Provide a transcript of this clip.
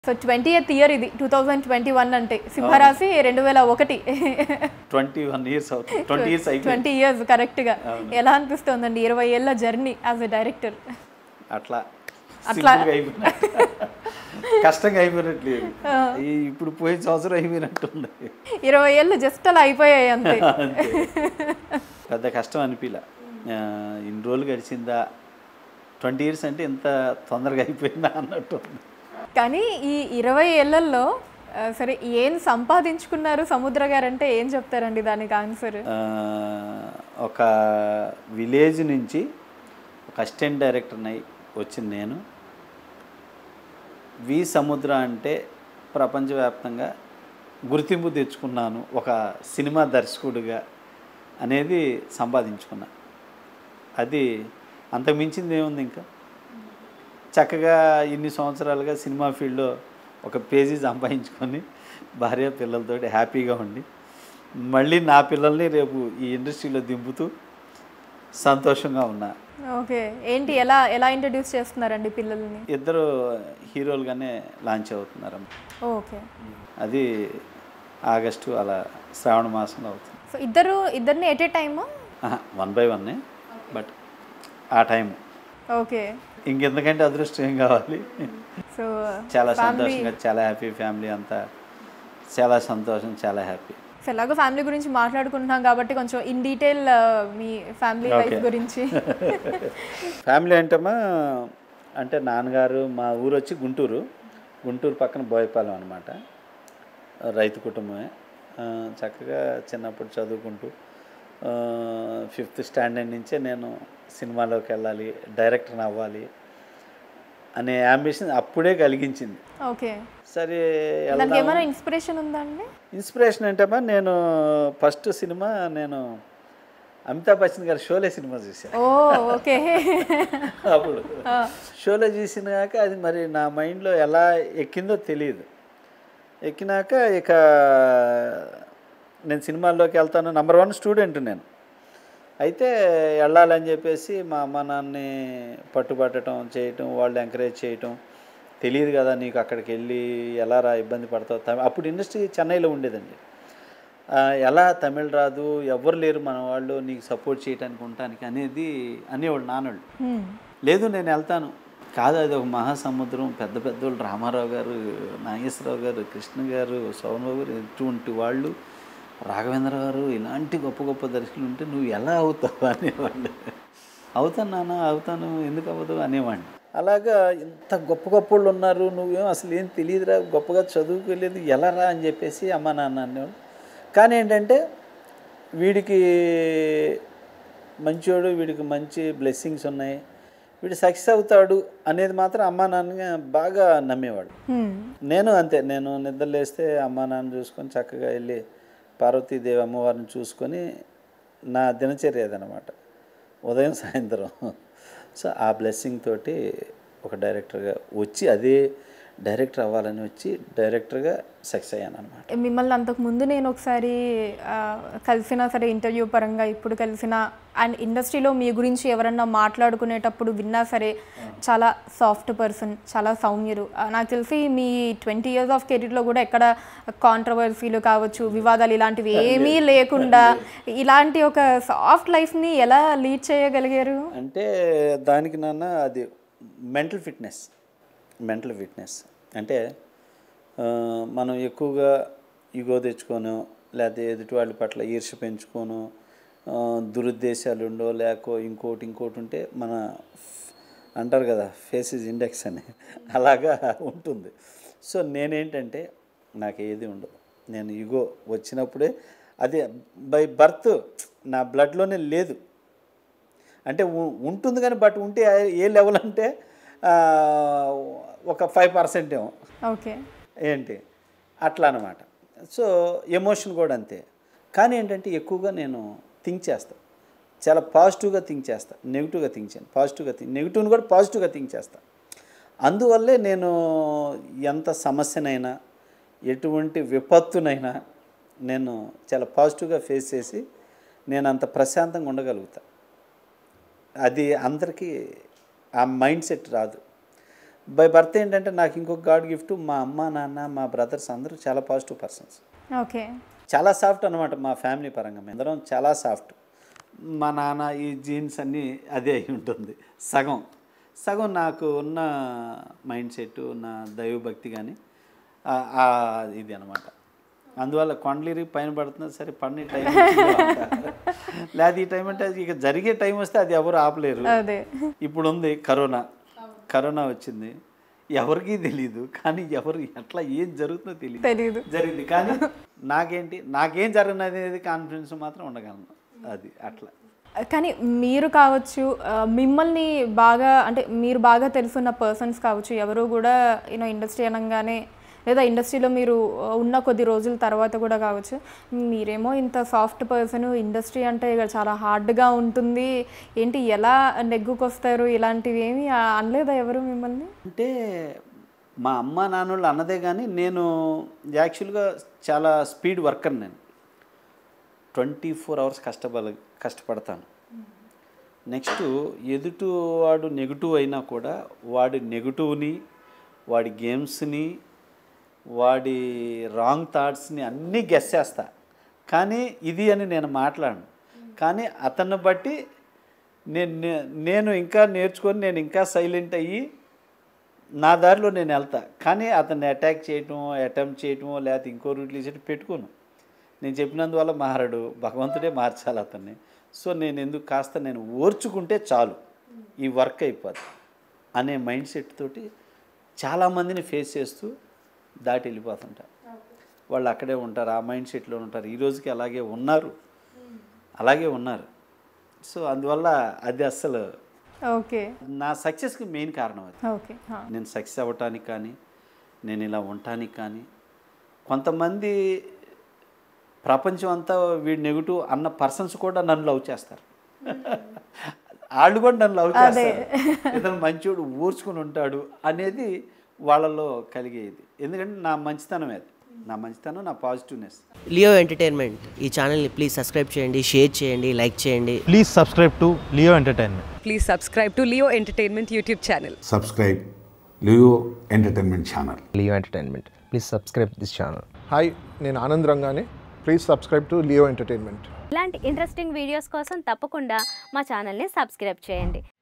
So twenty eighth year ఇది two thousand twenty one అంటే సింహరాశి రెండు వేల ఒకటి ట్వంటీ వన్ ఇయర్స్ అవుతుంది ట్వంటీ ఇయర్స్ అయిపోయింది ట్వంటీ ఇయర్స్ కరెక్ట్గా ఎలా అనిపిస్తుందండి ఇరవై ఏళ్ళ జర్నీ యాజ్ ఎ డైరెక్టర్ అట్లా అట్లా. సింపుల్గా అయిపోయినట్టు కష్టంగా అయిపోయినట్లేదు ఈ ఇప్పుడు పోయిన సంవత్సరం అయిపోయినట్టుంది ఇరవై ఏళ్ళు జస్ట్ అలా అయిపోయాయి అంతే అంతే. పెద్ద కష్టం అనిపించలే ఆ, ఇన్ని రోజులు గడిచిందా ట్వంటీ ఇయర్స్ అంటే ఇంత తొందరగా అయిపోయిందా అన్నట్టు ఉంది. కానీ ఈ ఇరవై ఏళ్లలో ఆ, సరే ఏం సంపాదించుకున్నారు సముద్ర గారు అంటే ఏం చెప్తారండి దానికి ఆన్సర్ ఆ, ఒక విలేజ్ నుంచి ఒక అసిస్టెంట్ డైరెక్టర్ని అయి వచ్చింది నేను వి సముద్ర అంటే ప్రపంచవ్యాప్తంగా గుర్తింపు తెచ్చుకున్నాను ఒక సినిమా దర్శకుడిగా అనేది సంపాదించుకున్నా అది అంతకు మించింది ఏముంది ఇంకా చక్కగా ఇన్ని సంవత్సరాలుగా సినిమా ఫీల్డ్లో ఒక పేజీ సంపాదించుకొని భార్య పిల్లలతోటి హ్యాపీగా ఉండి మళ్ళీ నా పిల్లల్ని రేపు ఈ ఇండస్ట్రీలో దింపుతూ సంతోషంగా ఉన్నా ఓకే ఏంటి ఎలా ఎలా ఇంట్రడ్యూస్ చేస్తున్నారండి పిల్లల్ని ఇద్దరు హీరోలుగానే లాంచ్ అవుతున్నారు ఓకే అది ఆగస్టు అలా శ్రావణ మాసంలో అవుతుంది సో ఇద్దరు ఇద్దరిని at a time one by వన్నే బట్ ఆ టైం ఓకే ఇంకెందుకంటే అదృష్టం ఏం కావాలి సో చాలా సంతోషంగా చాలా హ్యాపీ ఫ్యామిలీ అంతా చాలా సంతోషం చాలా హ్యాపీ సో ఎలాగో ఫ్యామిలీ గురించి మాట్లాడుకుంటున్నాం కాబట్టి కొంచెం ఇన్ డీటెయిల్ మీ ఫ్యామిలీ లైఫ్ Okay. గురించి ఫ్యామిలీ అంటేమా అంటే నాన్నగారు మా ఊరు వచ్చి గుంటూరు గుంటూరు పక్కన బోయపాలెం అనమాట రైతు కుటుంబమే ఆ, చక్కగా చిన్నప్పుడు చదువుకుంటూ ఫిఫ్త్ స్టాండర్డ్ నుంచే నేను సినిమాలోకి వెళ్ళాలి డైరెక్టర్ని అవ్వాలి అనే అంబిషన్ అప్పుడే కలిగించింది ఓకే సరే దానికి వెళ్దాం ఏమైనా ఇన్స్పిరేషన్ ఉందా అండి ఇన్స్పిరేషన్ ఏంటమ్మా నేను ఫస్ట్ సినిమా నేను అమితాబ్ బచ్చన్ గారి షోలే సినిమా చూశాను ఓ ఓకే అప్పుడు షోలో చూసినాక అది మరి నా మైండ్లో ఎలా ఎక్కిందో తెలియదు ఎక్కినాక ఇక నేను సినిమాల్లోకి వెళ్తాను నంబర్ వన్ స్టూడెంట్ నేను అయితే వెళ్ళాలని చెప్పేసి మా అమ్మ నాన్నని పట్టుబట్టడం చేయటం వాళ్ళు ఎంకరేజ్ చేయటం తెలియదు కదా నీకు అక్కడికి వెళ్ళి ఎలా రా ఇబ్బంది పడతావు తమి- అప్పుడు ఇండస్ట్రీ చెన్నైలో ఉండేదండి ఆ, ఎలా తమిళ రాదు ఎవ్వరు లేరు మన వాళ్ళు నీకు సపోర్ట్ చేయడానికి ఉండటానికి అనేది అనేవాళ్ళు నాన్నోళ్ళు లేదు నేను వెళ్తాను కాదు అది ఒక మహాసముద్రం పెద్ద పెద్దోళ్ళు రామారావు గారు నాగేశ్వరరావు గారు కృష్ణ గారు సోమబాబు గారు ఇటువంటి వాళ్ళు రాఘవేంద్ర గారు ఇలాంటి గొప్ప గొప్ప దర్శకులు ఉంటే నువ్వు ఎలా అవుతావు అనేవాళ్ళు అవుతాను నాన్న అవుతాను ఎందుకు అవ్వదు అనేవాడిని అలాగా ఇంత గొప్ప గొప్ప వాళ్ళు ఉన్నారు నువ్వేం అసలు ఏం తెలియదురా గొప్పగా చదువుకోలేదు ఎలా రా అని చెప్పేసి అమ్మ నాన్న అనేవాళ్ళు కానీ ఏంటంటే వీడికి మంచోడు వీడికి మంచి బ్లెస్సింగ్స్ ఉన్నాయి వీడు సక్సెస్ అవుతాడు అనేది మాత్రం అమ్మా నాన్న బాగా నమ్మేవాడు నేను అంతే నేను నిద్రలేస్తే అమ్మా నాన్న చూసుకొని చక్కగా వెళ్ళి పార్వతీదేవి అమ్మవారిని చూసుకొని నా దినచర్య అదనమాట ఉదయం సాయంత్రం సో ఆ బ్లెస్సింగ్ తోటి ఒక డైరెక్టర్గా వచ్చి అదే డైరెక్టర్ అవ్వాలని వచ్చి డైరెక్టర్గా సక్సెస్ అయ్యాను అనమాట మిమ్మల్ని అంతకు ముందు నేను ఒకసారి ఆ, కలిసినా సరే ఇంటర్వ్యూ పరంగా ఇప్పుడు కలిసిన అండ్ ఇండస్ట్రీలో మీ గురించి ఎవరన్నా మాట్లాడుకునేటప్పుడు విన్నా సరే చాలా సాఫ్ట్ పర్సన్ చాలా సౌమ్యులు ఆ, నాకు తెలిసి మీ ట్వంటీ ఇయర్స్ ఆఫ్ కెరీర్లో కూడా ఎక్కడ కాంట్రవర్సీలు కావచ్చు వివాదాలు ఇలాంటివి ఏమీ లేకుండా ఇలాంటి ఒక సాఫ్ట్ లైఫ్ని ఎలా లీడ్ చేయగలిగారు అంటే దానికి నాన్న అది మెంటల్ ఫిట్నెస్ మెంటల్ ఫిట్నెస్ అంటే ఆ, మనం ఎక్కువగా ఇగో తెచ్చుకోను లేకపోతే ఎదుటి వాళ్ళ పట్ల ఈర్ష పెంచుకోను ఆ, దురుద్దేశాలు ఉండో లేకో ఇంకోటి ఇంకోటి ఉంటే మన ఫ్- అంటారు కదా ఫేస్ ఇస్ ఇండెక్స్ అని అలాగా ఉంటుంది సో నేనేంటంటే నాకు ఏది ఉండదు నేను ఇగో వచ్చినప్పుడే అది బై బర్త్ నా బ్లడ్లోనే లేదు అంటే ఉ- ఉంటుంది కానీ బట్ ఉంటే ఏ- ఏ లెవెల్ అంటే ఆ, ఒక ఫైవ్ పర్సెంట్ ఏమో ఓకే ఏంటి అట్లా అనమాట సో ఎమోషన్ కూడా అంతే కానీ ఏంటంటే ఎక్కువగా నేను థింక్ చేస్తాను చాలా పాజిటివ్గా థింక్ చేస్తాను నెగిటివ్గా థింక్ చేయను పాజిటివ్గా థింక్ నెగిటివ్ని కూడా పాజిటివ్గా థింక్ చేస్తాను అందువల్లే నేను ఎంత సమస్యనైనా ఎటువంటి విపత్తునైనా నేను చాలా పాజిటివ్గా ఫేస్ చేసి నేను అంత ప్రశాంతంగా ఉండగలుగుతా అది అందరికీ ఆ మైండ్ సెట్ రాదు బై బర్త్ ఏంటంటే నాకు ఇంకొక గాడ్ గిఫ్ట్ మా అమ్మ నాన్న మా బ్రదర్స్ అందరూ చాలా పాజిటివ్ పర్సన్స్ ఓకే చాలా సాఫ్ట్ అనమాట మా ఫ్యామిలీ పరంగా మేము అందరం చాలా సాఫ్ట్ మా నాన్న ఈ జీన్స్ అన్నీ అదే అయి ఉంటుంది సగం సగం నాకు ఉన్న మైండ్ సెట్ నా దైవభక్తి కానీ ఆ- ఆ ఇది అనమాట అందువల్ల కొండలిరి పైన పడుతున్నా సరే పడిన టైం లేదా ఈ టైం అంటే అది ఇక జరిగే టైం వస్తే అది ఎవరు ఆపలేరు అదే ఇప్పుడు ఉంది కరోనా కరోనా వచ్చింది ఎవరికీ తెలియదు కానీ ఎవరు ఎట్లా ఏం జరుగుతుందో తెలియదు తెలీదు జరిగింది కానీ నాకేంటి నాకేం జరిగినది అనేది కాన్ఫిడెన్స్ మాత్రం ఉండగలను అది అట్లా కానీ మీరు కావచ్చు ఆ, మిమ్మల్ని బాగా అంటే మీరు బాగా తెలుసున్న పర్సన్స్ కావచ్చు ఎవరు కూడా యూనో ఇండస్ట్రీ అనగానే లేదా ఇండస్ట్రీలో మీరు ఆ, ఉన్న కొద్ది రోజుల తర్వాత కూడా కావచ్చు మీరేమో ఇంత సాఫ్ట్ పర్సన్ ఇండస్ట్రీ అంటే ఇక చాలా హార్డ్గా ఉంటుంది ఏంటి ఎలా నెగ్గుకొస్తారు ఇలాంటివి ఏమి ఆ, అనలేదా ఎవరు మిమ్మల్ని అంటే మా అమ్మ నాన్నోళ్ళు అన్నదే కానీ నేను యాక్చువల్గా చాలా స్పీడ్ వర్కర్ నేను ట్వంటీ ఫోర్ అవర్స్ కష్టపడ కష్టపడతాను నెక్స్ట్ ఎదుటి వాడు నెగిటివ్ అయినా కూడా వాడి నెగిటివ్ని వాడి గేమ్స్ని వాడి రాంగ్ థాట్స్ని అన్నీ గెస్ చేస్తా కానీ ఇది అని నేను మాట్లాడను కానీ అతన్ని బట్టి నేను నే- నేను ఇంకా నేర్చుకొని నేను ఇంకా సైలెంట్ అయ్యి నా దారిలో నేను వెళ్తా కానీ అతన్ని అటాక్ చేయటం అటెంప్ట్ చేయటమో లేకపోతే ఇంకో రూట్లు ఇచ్చి పెట్టుకోను నేను చెప్పినందువల్ల మారడు భగవంతుడే మార్చాలి అతన్ని సో నేను ఎందుకు కాస్త నేను ఓర్చుకుంటే చాలు ఈ వర్క్ అయిపోద్ది అనే మైండ్ సెట్ తోటి చాలామందిని ఫేస్ చేస్తూ దాటి వెళ్ళిపోతుంటా వాళ్ళు అక్కడే ఉంటారు ఆ మైండ్ సెట్లో ఉంటారు ఈ రోజుకి అలాగే ఉన్నారు అలాగే ఉన్నారు సో అందువల్ల అది అస్సలు ఓకే నా సక్సెస్కి మెయిన్ కారణం అది ఓకే నేను సక్సెస్ అవ్వటానికి కానీ నేను ఇలా ఉండటానికి కానీ కొంతమంది ప్రపంచం అంతా వీడు నెగిటివ్ అన్న పర్సన్స్ కూడా నన్ను లవ్ చేస్తారు వాళ్ళు కూడా నన్ను లవ్ చేస్తారు ఇతను మంచోడు ఊర్చుకుని ఉంటాడు అనేది వాళ్ళలో కలిగేది ఎందుకంటే నా మంచితనం అది నా మంచితనం నా పాజిటివ్నెస్ లియో ఎంటర్టైన్మెంట్ ఈ ఛానల్ని ప్లీజ్ సబ్స్క్రైబ్ చేయండి షేర్ చేయండి లైక్ చేయండి Please subscribe to Leo Entertainment. Please subscribe to Leo Entertainment YouTube channel. subscribe Leo Entertainment Channel. Leo Entertainment. Please subscribe this channel. Hi నేను ఆనంద్ రంగానే please subscribe to Leo entertainment ఇలాంటి interesting videos కోసం తప్పకుండా మా ఛానల్ని subscribe చేయండి